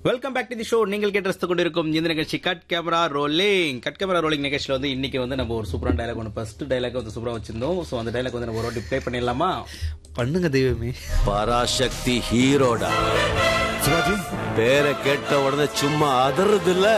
Welcome back to the show நீங்கள் கேட்டு கொண்டிருக்கும் இந்த நிகழ்ச்சி cut camera rolling cut camera rolling நிகழ்ச்சியில் வந்து இன்னைக்கு வந்து நம்ம ஒரு சூப்பரான டைலாக் ஒன்று ஃபர்ஸ்ட் டைலாக் வந்து சூப்பராக வச்சிருந்தோம் ஸோ அந்த டைலாக் வந்து நம்ம ஒரு வாட்டி ப்ளே பண்ணிடலாமா பண்ணுங்க தெய்வமே பராசக்தி ஹீரோடா சிவாஜி பேரை கேட்ட உடனே சும்மா அதறது இல்ல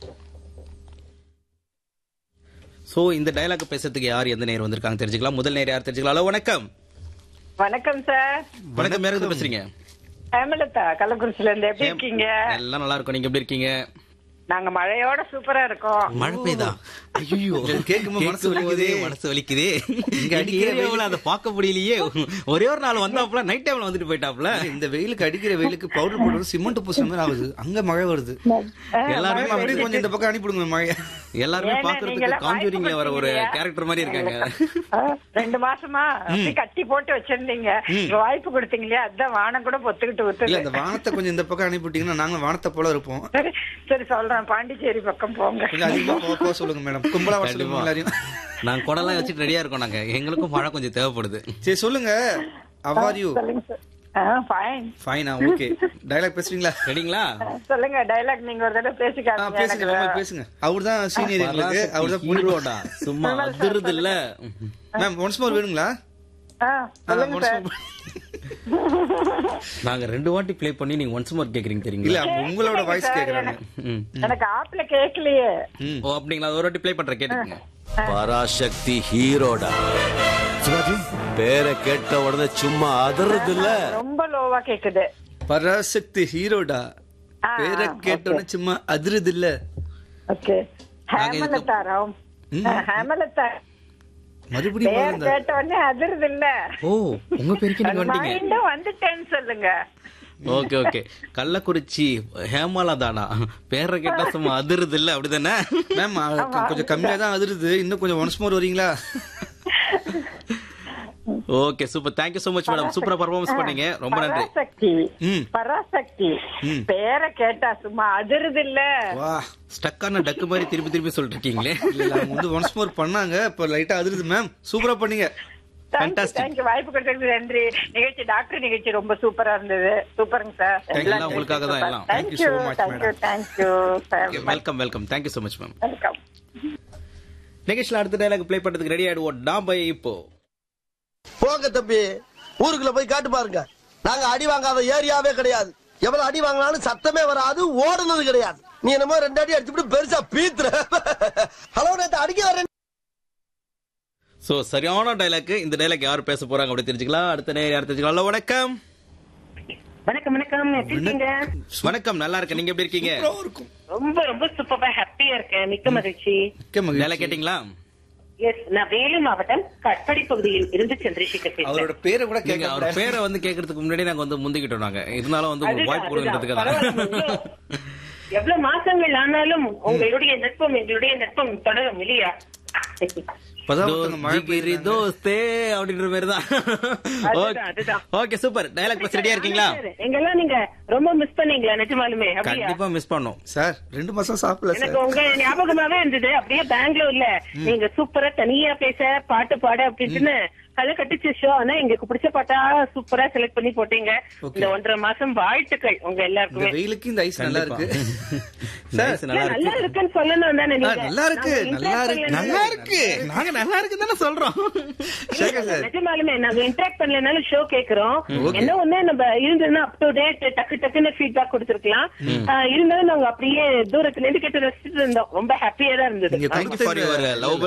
ஸோ இந்த டைலாக் பேசுறதுக்கு யார் எந்த நேரம் வந்திருக்காங்க தெரிஞ்சுக்கலாம் முதல் நேரம் யார் தெரிஞ்சுக்கலாம் ஹலோ வணக்கம் வணக்கம் சார் வணக்கம் யார் இருந்து பேசுறீங்க ஹேமலதா கள்ளக்குறிச்சில இருந்து எப்படி இருக்கீங்க எல்லாம் நல்லா இருக்கும் நீங்க எப்படி இருக்கீங்க நாங்க மழையோட சூப்பரா இருக்கோம் மழை பெய்தா ஐயோ கேட்கும்போது மனசு வலிக்குதே. மனசு வலிக்குதே இங்க இங்க அடிக்கிற அடிக்கிற வெயில அதை பார்க்க முடியலையே ஒரே ஒரு நாள் வந்தாப்புல நைட் டைம்ல வந்துட்டு போயிட்டாப்புல இந்த வெயிலுக்கு அடிக்கிற வெயிலுக்கு பவுடர் போட்டு சிமெண்ட் பூசுற மாதிரி ஆகுது அங்க மழை வருது எல்லாருமே மேம், அப்படியே கொஞ்சம் இந்த பக்கம் அனுப்பிடுங்க மழை எல்லாருமே ஏன்னா பாக்குறதுக்கு நீங்கெல்லாம் காஞ்சூரிங்ல வர ஒரு வாய்ப்பு கேரக்டர் மாதிரி இருக்காங்க ஆ, ரெண்டு மாசமா அப்படியே கட்டி போட்டு வச்சிருந்தீங்க இங்க வாய்ப்பு கொடுத்தீங்க இல்லையா அதான் வானம் கூட பொத்துக்கிட்டு இல்ல ஊத்துது இந்த வானத்தை கொஞ்சம் இந்த பக்கம் அனுப்பிட்டீங்கன்னா நாங்க வானத்தை போல இருப்போம் சரி சரி சொல்றேன் பாண்டிச்சேரி பக்கம் போங்க கொஞ்சம் அதிகமா போக போக சொல்லுங்க மேடம் கும்பலா வர சொல்லுங்க கண்டிப்பா. எல்லாரையும் நாங்க குடலாம் வச்சுட்டு ரெடியா இருக்கோம் நாங்க எங்களுக்கும் மழை கொஞ்சம் தேவைப்படுது சரி சொல்லுங்க அவார் யூ சொல்லுங்க சார் ஆ ஃபைன் ஃபைனா ஓகே டயலாக் பேசுறீங்களா சரிங்களா சொல்லுங்க டைலாக் நீங்க ஒரு தடவை பேசி ஆ, காட்டுங்க பேசுங்க எனக்கு மேம், பேசுங்க அவர் தான் சீனியர் எங்களுக்கு அவர் தான் ஹீரோடா சும்மா அதிருது இல்ல மேம் ஒன்ஸ் மோர் வேணுங்களா ஆ, சொல்லுங்க ஒன்ஸ் சார் நாங்க ரெண்டு வாட்டி ப்ளே பண்ணி நீங்க ஒன்ஸ் மோர் கேக்குறீங்க இல்ல தெரியுங்களா உங்களோட வாய்ஸ் கேக்குறாங்க ம். எனக்கு ஆப்ல கேட்கலையே ஓ அப்படிங்களா அது ஒரு வாட்டி ப்ளே பண்றேன் கேட்டுக்கங்க பராசக்தி ஹீரோடா சிவாஜி பேரை கேட்ட உடனே சும்மா அதறது இல்ல ரொம்ப லோவா கேக்குது பராசக்தி ஹீரோடா ஆ, பேரை ஆ, கேட்டோன்னு சும்மா அதிருது இல்ல ஓகே நாங்க இதுக்கு- ஹேமலதா ராவ் ஹேமலதா மறுபடியும் பேர் முதல்ல கேட்ட உடனே அதிர்து இல்ல ஓ உங்க பேருக்கு நீங்க வந்துட்டீங்க மைண்டும் வந்துட்டேன்னு சொல்லுங்க ஓகே ஓகே கள்ளக்குறிச்சி ஹேமாலா தானா பேரை கேட்டா சும்மா அதிருது இல்ல அப்படிதானே மேம் அ, கொ- கொஞ்சம் கம்மியா தான் அதிருது இன்னும் கொஞ்சம் ஒன்ஸ் மோர் வரீங்களா okay super thank you so much madam சூப்பரா பர்ஃபார்மன்ஸ் பண்ணீங்க ரொம்ப நன்றி பராசக்தி ம். பராசக்தி பேரை கேட்டா சும்மா அதிர்து இல்ல வா ஸ்டக்கான டக்கு மாதிரி திருப்பி திருப்பி சொல்லிட்டு இருக்கீங்களே இல்ல இல்ல அவங்க வந்து ஒன்ஸ் மோர் பண்ணாங்க இப்ப லைட்டா அதிருது மேம் சூப்பரா பண்ணீங்க Fantastic. தேங்க்யூ வாய்ப்பு கொடுத்ததுக்கு நன்றி நிகழ்ச்சி டாக்டர் நிகழ்ச்சி ரொம்ப சூப்பரா இருந்தது சூப்பருங்க சார் Thank you. எல்லாம் உங்களுக்காக தான் எல்லாம். Thank you thank you so much, thank you madam. Thank you sir welcome welcome thank you so much ma'am welcome நிகழ்ச்சியில் அடுத்த டைலாக் ப்ளே பண்றதுக்கு ரெடி ஆயிடுவோம் நான் பை இப்போ போங்க தம்பி ஊருக்குள்ள போய் காட்டு பாருங்க நாங்க அடி வாங்காத ஏரியாவே கிடையாது எவ்வளவு அடி வாங்கினாலும் சத்தமே வராது ஓடுனது கிடையாது நீ என்னமோ ரெண்டு அடி அடிச்சுட்டு பெருசா பீத்துற ஹலோ நேத்து அடிக்க வரேன் சோ சரியான டைலாக் இந்த டைலாக் யார் பேச போறாங்க அப்படி தெரிஞ்சுக்கலாம் அடுத்த நேரம் யார் தெரிஞ்சுக்கலாம் ஹலோ வணக்கம் வணக்கம் வணக்கம் எப்படி இருக்கீங்க வணக்கம் நல்லா இருக்கேன் நீங்க எப்படி இருக்கீங்க ரொம்ப ரொம்ப சூப்பரா ஹாப்பியா இருக்கேன் மிக்க மகிழ்ச்சி மிக்க மகிழ்ச்சி. டைலாக் கேட்டிங்களா எஸ் நான் வேலூர் மாவட்டம் கட்படி பகுதியில் இருந்து சந்திரசேகர் பேசுறேன் அவரோட பேரை கூட நீங்க கேட்க அவர் பேரை வந்து கேட்கறதுக்கு முன்னாடி நாங்க வந்து முந்திக்கிட்டோம் நாங்க இருந்தாலும் வந்து அதுதான், வாய்ப்பு அதுதான். கொடுக்கறதுக்கு பரவாயில்ல, எவ்வளவு- எவ்வளவு மாசங்கள் ஆனாலும் உங்களுடைய நட்பம் எங்களுடைய நட்பம் தொடரும் இல்லையா இப்பதான் ஒருத்தவங்க மழை ஜிகிரி பெய்யுறாங்க. தோஸ்தே அப்படின்ற மாதிரி தான் அதுதான், அதுதான். ஓகே சூப்பர் டைலாக் பஸ் ரெடியா இருக்கீங்களா எங்கெல்லாம் நீங்க ரொம்ப மிஸ் பண்ணீங்களா நிஜமாலுமே அப்படியா கண்டிப்பா மிஸ் பண்ணோம் சார் ரெண்டு மாசம் சாப்பிடல எனக்கு சார் உங்க ஞாபகமாவே இருந்தது அப்படியே பெங்களூர்ல நீங்க சூப்பரா தனியா பேச பாட்டு பாட அப்படின்னு களை கட்டிச்சு ஷோ ஆனா எங்களுக்கு பிடிச்ச பாட்டா சூப்பரா செலக்ட் பண்ணி போட்டீங்க இந்த ஒன்றரை மாசம் வாழ்த்துக்கள் உங்க இந்த எல்லாருக்குமே வெயிலுக்கு இந்த ஐஸ் நல்லா இருக்கு Nice, சார் நல்லா இல்ல, இருக்கு நல்லா இருக்குன்னு சொல்லணும் தானே ஆ, நீங்க நல்லா இருக்கு நாங்க நல்லா interact இருக்கு பண்ணல- நல்லா இருக்கு நாங்க நல்லா இருக்கு தானே சொல்றோம் சேகர் சார் நிஜமாலுமே நாங்க இன்டராக்ட் பண்ணலனாலும் ஷோ கேக்குறோம் என்ன ஒண்ணு நம்ம இருந்ததுன்னா அப் டு டேட் டக்கு டக்குன்னு ஃபீட்பேக் கொடுத்திருக்கலாம் ஆ, இருந்தாலும் நாங்க அப்படியே தூரத்துல இருந்து கேட்டு ரசிச்சுட்டு இருந்தோம் ரொம்ப ஹாப்பியா தான் இருந்தது நீங்க தேங்க்யூ ஃபார் யுவர் லவ்